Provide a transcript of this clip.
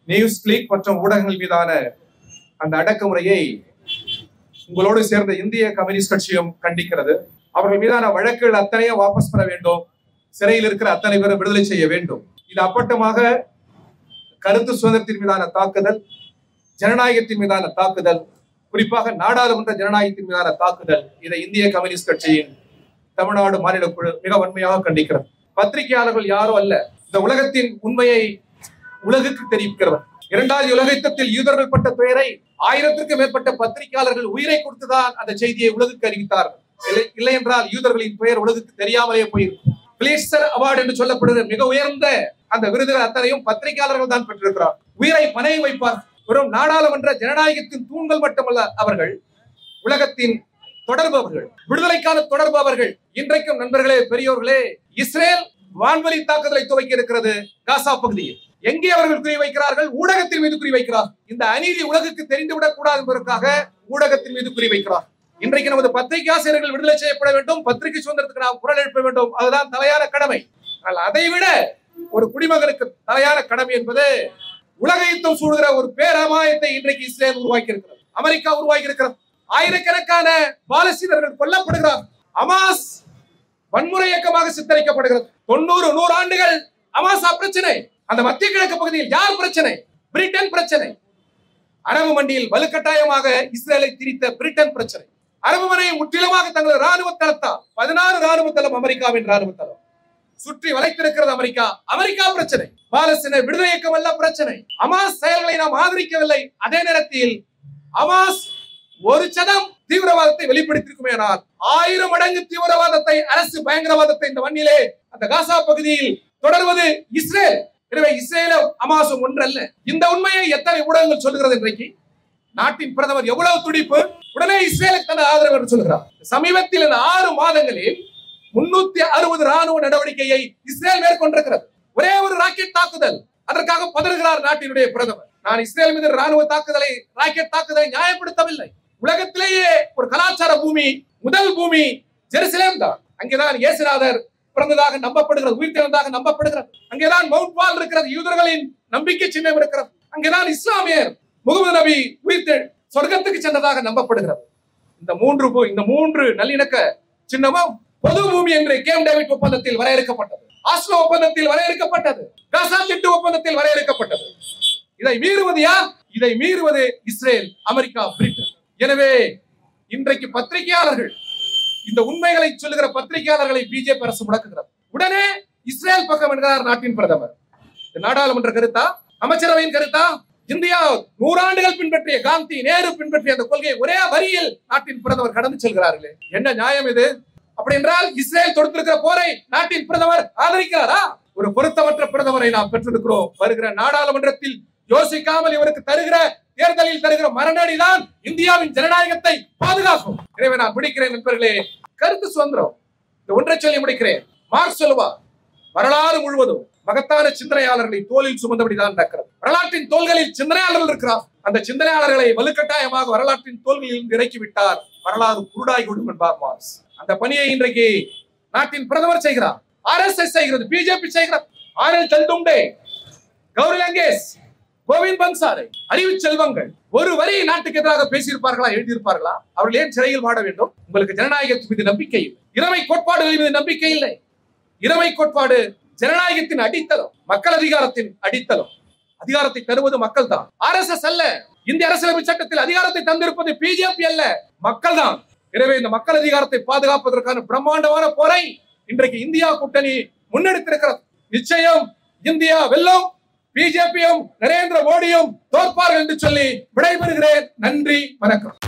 news click மற்றும் ஊடகங்கள் மீதான அந்த அடக்குமுறையை உங்களோடு சேர்ந்த இந்திய கம்யூனிஸ்ட் கட்சியும் கண்டிக்கிறது அவர்கள் மீதான வழக்குகள் அத்தனையும் வாபஸ் பெற வேண்டும் சிறையில் இருக்கிற அத்தனை பேரும் விடுதலை செய்ய வேண்டும் இது அப்பட்டமாக கருத்து சுதந்திரத்தின் மீதான தாக்குதல் ஜனநாயகத்தின் மீதான தாக்குதல் குறிப்பாக நாடாளுமன்ற ஜனநாயகத்தின் மீதான தாக்குதல் இதை இந்திய கம்யூனிஸ்ட் கட்சியின் தமிழ்நாடு மாநில குழு மிக வன்மையாக கண்டிக்கிறது பத்திரிகையாளர்கள் யாரும் அல்ல இந்த உலகத்தின் உண்மையை உலகுக்கு தெரிவிக்கிறவர் இரண்டாவது உலக யுத்தத்தில் யூதர்கள் பட்ட பெயரை ஆயிரத்திற்கும் மேற்பட்ட பத்திரிகையாளர்கள் உயிரை கொடுத்துதான் அந்த செய்தியை உலகுக்கு அறிவித்தார்கள் இல்லை- இல்லை என்றால் யூதர்களின் பெயர் உலகுக்கு தெரியாமலே போயிருக்கும் பிளேஸ்டர் அவார்டு என்று சொல்லப்படுகிற மிக உயர்ந்த அந்த விருதுகள் அத்தனையும் பத்திரிகையாளர்கள் தான் பெற்றிருக்கிறார் உயிரை பணைய வைப்பார் வெறும் நாடாளுமன்ற ஜனநாயகத்தின் தூண்கள் மட்டுமல்ல அவர்கள் உலகத்தின் தொடர்பு அவர்கள் விடுதலைக்கான தொடர்பு அவர்கள் இன்றைக்கும் நண்பர்களே பெரியோர்களே இஸ்ரேல் வான்வழி தாக்குதலை துவக்கி இருக்கிறது காசா பகுதியில் எங்கே அவர்கள் குறி வைக்கிறார்கள் ஊடகத்தின் மீது குறி வைக்கிறார் இந்த அநீதி உலகுக்கு தெரிந்துவிடக் கூடாது என்பதற்காக ஊடகத்தின் மீது குறி வைக்கிறார் இன்றைக்கு நமது பத்திரிகை ஆசிரியர்கள் விடுதலை செய்யப்பட வேண்டும் பத்திரிகை சுதந்திரத்துக்கு நாம் குரல் எழுப்ப வேண்டும் அதுதான் தலையான கடமை ஆனால் அதை விட ஒரு குடிமகனுக்கு தலையான கடமை என்பது உலக யுத்தம் சூடுகிற ஒரு பேரமாயத்தை இன்றைக்கு இஸ்ரேல் உருவாக்கி இருக்கிறது அமெரிக்கா உருவாக்கி இருக்கிறது ஆயிரக்கணக்கான பாலஸ்தீனர்கள் கொல்லப்படுகிறார் அமாஸ் வன்முறை இயக்கமாக சித்தரிக்கப்படுகிறது தொண்ணூறு நூறு ஆண்டுகள் அமாசா பிரச்சனை அந்த மத்திய கிழக்கு பகுதியில் யார் பிரச்சனை பிரிட்டன் பிரச்சனை அரபு மண்டியில் வலுக்கட்டாயமாக இஸ்ரேலை திரித்த பிரிட்டன் பிரச்சனை அரபு மனையை முற்றிலுமாக தங்களது ராணுவ தளத்தால் பதினாறு ராணுவ தளம் அமெரிக்காவின் ராணுவ தளம் சுற்றி வளைத்திருக்கிறது அமெரிக்கா அமெரிக்கா பிரச்சனை பாலஸ்தீன விடுதலை இயக்கம் அல்ல பிரச்சனை அமாஸ் செயல்களை நாம் ஆதரிக்கவில்லை அதே நேரத்தில் அமாஸ் ஒரு சதம் தீவிரவாதத்தை வெளிப்படுத்தியிருக்குமேனால் ஆயிரம் மடங்கு தீவிரவாதத்தை அரசு பயங்கரவாதத்தை இந்த மண்ணிலே அந்த காசா பகுதியில் தொடர்வது இஸ்ரேல் எனவே இஸ்ரேலும் அமாசும் ஒன்றல்ல இந்த உண்மையை எத்தனை ஊடகங்கள் சொல்லுகிறது இன்றைக்கு நாட்டின் பிரதமர் எவ்வளவு துடிப்பு உடனே இஸ்ரேலுக்கு தனது ஆதரவு என்று சொல்கிறார் சமீபத்தில் இந்த ஆறு மாதங்களில் முன்னூத்தி அறுபது ராணுவ நடவடிக்கையை இஸ்ரேல் மேற்கொண்டிருக்கிறது ஒரே ஒரு ராக்கெட் தாக்குதல் அதற்காக பதறுகிறார் நாட்டினுடைய பிரதமர் நான் இஸ்ரேல் மீது ராணுவ தாக்குதலை ராக்கெட் தாக்குதலை நியாயப்படுத்தவில்லை உலகத்திலேயே ஒரு கலாச்சார பூமி முதல் பூமி ஜெருசலேம் தான் அங்கேதான் இயேசுநாதர் பிறந்ததாக நம்பப்படுகிறது உயிர் தெழுந்ததாக நம்பப்படுகிறது அங்கேதான் மவுண்ட் வால் இருக்கிறது யூதர்களின் நம்பிக்கை சின்னம் இருக்கிறது அங்கேதான் இஸ்லாமியர் முகமது நபி உயிர் தெழு சொர்க்கத்துக்கு சென்றதாக நம்பப்படுகிறது இந்த மூன்று பூ- இந்த மூன்று நல்லிணக்க சின்னமும் பொது பூமி என்று கேம் டேவிட் ஒப்பந்தத்தில் வரையறுக்கப்பட்டது ஆஸ்லோ ஒப்பந்தத்தில் வரையறுக்கப்பட்டது காசா திட்டு ஒப்பந்தத்தில் வரையறுக்கப்பட்டது இதை மீறுவது யார் இதை மீறுவது இஸ்ரேல் அமெரிக்கா பிரிட்டன் எனவே இன்றைக்கு பத்திரிகையாளர்கள் இந்த உண்மைகளை சொல்லுகிற பத்திரிகையாளர்களை பிஜேபி அரசு முடக்குகிறது உடனே இஸ்ரேல் பக்கம் என்கிறார் நாட்டின் பிரதமர் இது நாடாளுமன்ற கருத்தா அமைச்சரவையின் கருத்தா இந்தியா நூறாண்டுகள் பின்பற்றிய காந்தி நேரு பின்பற்றிய அந்த கொள்கையை ஒரே வரியில் நாட்டின் பிரதமர் கடந்து செல்கிறார்களே என்ன நியாயம் இது அப்படி என்றால் இஸ்ரேல் தொடுத்திருக்கிற போரை நாட்டின் பிரதமர் ஆதரிக்கிறாரா ஒரு பொருத்தமற்ற பிரதமரை நாம் பெற்றிருக்கிறோம் வருகிற நாடாளுமன்றத்தில் யோசிக்காமல் இவருக்கு தருகிற தேர்தலில் தருகிற மரணடி தான் இந்தியாவின் ஜனநாயகத்தை பாதுகாக்கும் எனவே நான் முடிக்கிறேன் நண்பர்களே கருத்து சுதந்திரம் இந்த ஒன்றை சொல்லி முடிக்கிறேன் மார்க் சொல்லுவார் வரலாறு முழுவதும் மகத்தான சிந்தனையாளர்களை தோளில் சுமந்தபடிதான் நடக்கிறது வரலாற்றின் தோள்களில் சிந்தனையாளர்கள் இருக்கிறார் அந்த சிந்தனையாளர்களை வலுக்கட்டாயமாக வரலாற்றின் தோள்களில் இருந்து இறக்கி விட்டார் வரலாறு குருடாகி விடும் என்பார் மார்க்ஸ் அந்த பணியை இன்றைக்கு நாட்டின் பிரதமர் செய்கிறார் ஆர் எஸ் எஸ் செய்கிறது பிஜேபி செய்கிறது ஆர் எல் தல்தும்டே கௌரி லங்கேஷ் கோவிந்த் பன்சாரை அறிவு செல்வங்கள் ஒரு வரி நாட்டுக்கு எதிராக பேசியிருப்பார்களா எழுதியிருப்பார்களா அவர்கள் ஏன் சிறையில் வாட வேண்டும் உங்களுக்கு ஜனநாயகத்தின் மீது நம்பிக்கை இல்லை இறமை கோட்பாடுகள் மீது நம்பிக்கை இல்லை இறமை கோட்பாடு ஜனநாயகத்தின் அடித்தளம் மக்கள் அதிகாரத்தின் அடித்தளம் அதிகாரத்தை தருவது மக்கள் தான் ஆர் எஸ் எஸ் அல்ல இந்திய அரசியலமைப்பு சட்டத்தில் அதிகாரத்தை தந்திருப்பது பிஜேபி அல்ல மக்கள் தான் எனவே இந்த மக்கள் அதிகாரத்தை பாதுகாப்பதற்கான பிரம்மாண்டமான போரை இன்றைக்கு இந்தியா கூட்டணி முன்னெடுத்திருக்கிறது நிச்சயம் இந்தியா வெல்லும் பிஜேபியும் நரேந்திர மோடியும் தோற்பார்கள் என்று சொல்லி விடைபெறுகிறேன் நன்றி வணக்கம்